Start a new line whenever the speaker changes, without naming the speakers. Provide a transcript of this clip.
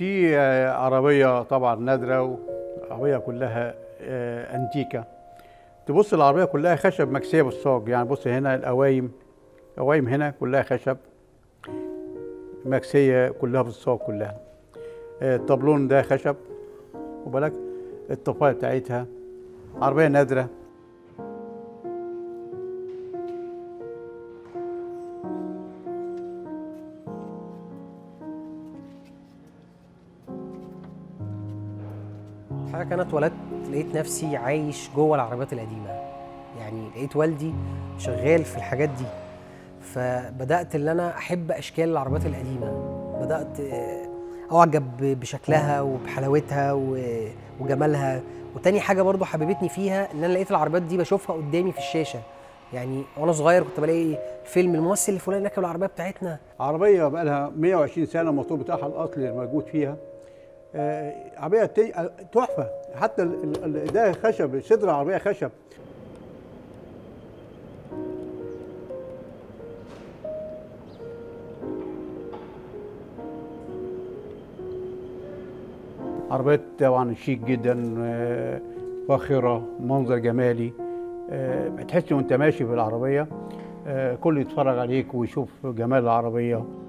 دي آه، عربية طبعا نادرة وعربية كلها آه، أنتيكة تبص العربية كلها خشب مكسية بالصاج يعني بص هنا القوايم قوايم هنا كلها خشب مكسية كلها بالصاج كلها آه، الطابلون ده خشب وبالك الطفاية بتاعتها عربية نادرة
حضرتك انا اتولدت لقيت نفسي عايش جوه العربيات القديمه يعني لقيت والدي شغال في الحاجات دي فبدات ان انا احب اشكال العربيات القديمه بدات آه، اعجب ب- بشكلها وبحلاوتها و- وجمالها وتاني حاجه برضو حببتني فيها ان انا لقيت العربيات دي بشوفها قدامي في الشاشه يعني وانا صغير كنت بلاقي فيلم الممثل الفلاني راكب العربيه بتاعتنا
عربية بقى لها 120 سنة الموتور بتاعها الأصلي الموجود فيها آه، عربية تي- آه، تحفة حتى ال- ال- ده خشب صدر العربية خشب عربيات طبعا شيك جدا آه، فاخرة منظر جمالي آه، بتحس وانت ماشي في العربية آه، كله يتفرج عليك ويشوف جمال العربية